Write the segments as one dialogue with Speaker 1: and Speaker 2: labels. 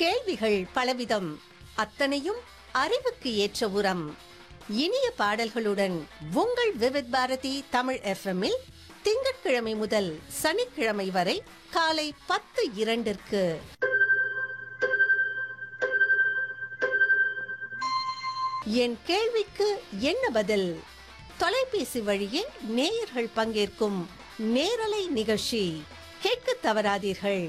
Speaker 1: கேள்விகள் பலவிதம் அத்தனையும் அறிவுக்கு ஏற்ற உரம் இனிய பாடல்களுடன் உங்கள் விவித் பாரதி தமிழ் எஃப்எம்மில் திங்கட்கிழமை முதல் சனிக்கிழமை வரை காலை பத்து இரண்டிற்கு என் கேள்விக்கு என்ன பதில் தொலைபேசி வழியே நேயர்கள் பங்கேற்கும் நேரலை நிகழ்ச்சி கேட்க தவறாதீர்கள்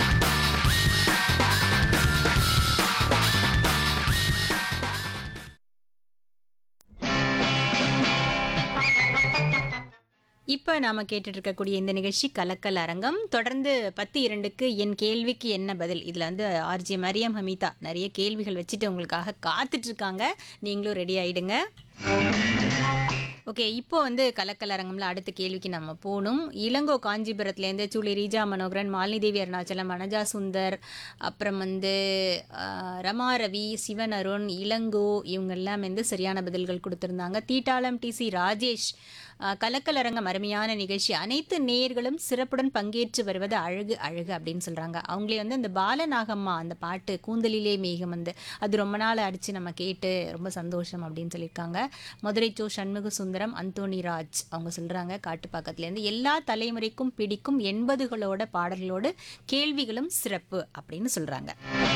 Speaker 2: இப்போ நாம கேட்டுட்டு இருக்கக்கூடிய இந்த நிகழ்ச்சி கலக்கல் அரங்கம் தொடர்ந்து பத்து இரண்டுக்கு என் கேள்விக்கு என்ன பதில் இதில் வந்து ஆர்ஜே மரியம் ஹமீதா நிறைய கேள்விகள் வச்சுட்டு உங்களுக்காக காத்துட்டு இருக்காங்க நீங்களும் ரெடி ஆயிடுங்க ஓகே இப்போ வந்து கலக்கல் அரங்கம்ல அடுத்த கேள்விக்கு நம்ம போகணும் இளங்கோ காஞ்சிபுரத்துலேருந்து சூளி ரீஜா மனோகரன் மாலினி தேவி அருணாச்சலம் அனஜா சுந்தர் அப்புறம் வந்து ஆஹ், ரமா ரவி சிவன் அருண் இளங்கோ இவங்க எல்லாம் வந்து சரியான பதில்கள் கொடுத்துருந்தாங்க தீட்டாளம் டிசி ராஜேஷ் ஆஹ், கலக்கல் அரங்கம் அருமையான நிகழ்ச்சி அனைத்து நேயர்களும் சிறப்புடன் பங்கேற்று வருவது அழகு அழகு அப்படின்னு சொல்கிறாங்க அவங்களே வந்து அந்த பாலநாகம்மா அந்த பாட்டு கூந்தலிலே மேகம் வந்து அது ரொம்ப நாள் அடித்து நம்ம கேட்டு ரொம்ப சந்தோஷம் அப்படின்னு சொல்லியிருக்காங்க மதுரை சோ சண்முக சுந்தரம் அந்தோணி ராஜ் அவங்க சொல்கிறாங்க காட்டுப்பாக்கத்துலேருந்து எல்லா தலைமுறைக்கும் பிடிக்கும் எண்பதுகளோட பாடல்களோடு கேள்விகளும் சிறப்பு அப்படின்னு சொல்கிறாங்க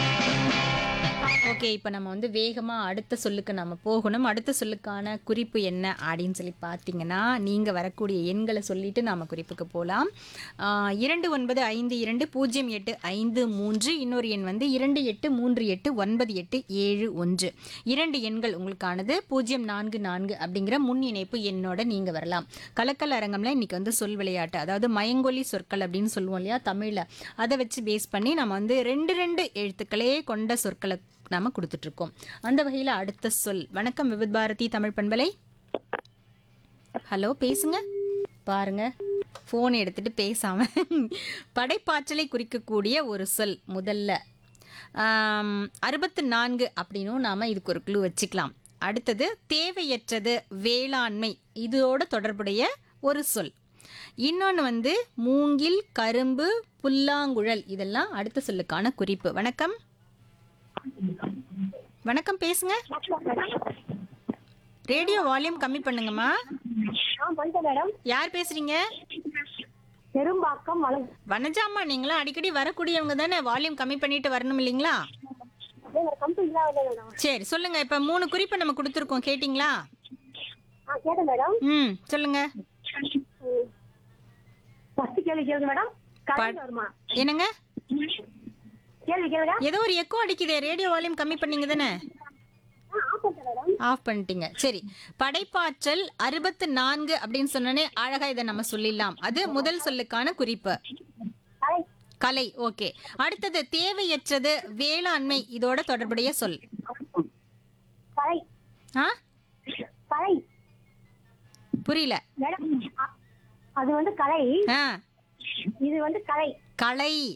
Speaker 2: ஓகே இப்போ நம்ம வந்து வேகமாக அடுத்த சொல்லுக்கு நம்ம போகணும் அடுத்த சொல்லுக்கான குறிப்பு என்ன அப்படின்னு சொல்லி பார்த்தீங்கன்னா நீங்கள் வரக்கூடிய எண்களை சொல்லிட்டு நாம் குறிப்புக்கு போகலாம் இரண்டு ஒன்பது ஐந்து இரண்டு பூஜ்ஜியம் எட்டு ஐந்து மூன்று இன்னொரு எண் வந்து இரண்டு எட்டு மூன்று எட்டு ஒன்பது எட்டு ஏழு ஒன்று இரண்டு எண்கள் உங்களுக்கானது பூஜ்ஜியம் நான்கு நான்கு அப்படிங்கிற முன் இணைப்பு எண்ணோட நீங்கள் வரலாம் கலக்கல் அரங்கம்ல இன்னைக்கு வந்து சொல் விளையாட்டு அதாவது மயங்கொலி சொற்கள் அப்படின்னு சொல்லுவோம் இல்லையா தமிழில் அதை வச்சு பேஸ் பண்ணி நம்ம வந்து ரெண்டு ரெண்டு எழுத்துக்களே கொண்ட சொற்களை நாம கொடுத்துட்டு இருக்கோம் அந்த வகையில் அடுத்த சொல் வணக்கம் விவித் பாரதி தமிழ் பண்பலை ஹலோ பேசுங்க பாருங்க ஃபோன் எடுத்துட்டு பேசாம படைப்பாற்றலை குறிக்கக்கூடிய ஒரு சொல் முதல்ல அறுபத்து நான்கு அப்படின்னும் நாம இதுக்கு ஒரு குழு வச்சுக்கலாம் அடுத்தது தேவையற்றது வேளாண்மை இதோட தொடர்புடைய ஒரு சொல் இன்னொன்று வந்து மூங்கில் கரும்பு புல்லாங்குழல் இதெல்லாம் அடுத்த சொல்லுக்கான குறிப்பு வணக்கம் வணக்கம் பேசுங்க ரேடியோ வால்யூம் கம்மி பண்ணுங்கம்மா
Speaker 3: ஆ பண்ணிட்டேன் மேடம்
Speaker 2: யார் பேசுறீங்க
Speaker 3: பெரும்பாக்கம் வள
Speaker 2: வனஜாம்மா நீங்களும் அடிக்கடி வரக்கூடியவங்க தானே வால்யூம் கம்மி பண்ணிட்டு வரணும் இல்லைங்களா
Speaker 3: கம்பெனிலாம் இல்லை மேடம்
Speaker 2: சரி சொல்லுங்க இப்ப மூணு குறிப்பு நம்ம கொடுத்துருக்கோம் கேட்டிங்களா
Speaker 3: ஆ கேட்டேன் மேடம்
Speaker 2: ம் சொல்லுங்க
Speaker 3: ஃபர்ஸ்ட் கேள்வி கேளுங்க மேடம் கரண்ட் வருமா
Speaker 2: என்னங்க
Speaker 3: கேள்வி கேளுங்க
Speaker 2: ஏதோ ஒரு எக்கோ அடிக்குதே ரேடியோ வால்யூம் கம்மி பண்ணீங்க தானே
Speaker 3: ஆ ஆஃப் பண்ணிட்டேன் மேடம்
Speaker 2: ஆஃப் பண்ணிட்டீங்க சரி படைப்பாற்றல் அறுபத்து நான்கு அப்படின்னு சொன்னோன்னே அழகா இதை நம்ம சொல்லிடலாம் அது முதல் சொல்லுக்கான குறிப்பு
Speaker 3: கலை
Speaker 2: கலை ஓகே அடுத்தது தேவையற்றது வேளாண்மை இதோட தொடர்புடைய சொல்
Speaker 3: கலை
Speaker 2: ஆ
Speaker 3: கலை
Speaker 2: புரியல
Speaker 3: மேடம் அ- அது வந்து கலை
Speaker 2: ஆ
Speaker 3: இது வந்து கலை
Speaker 2: கலை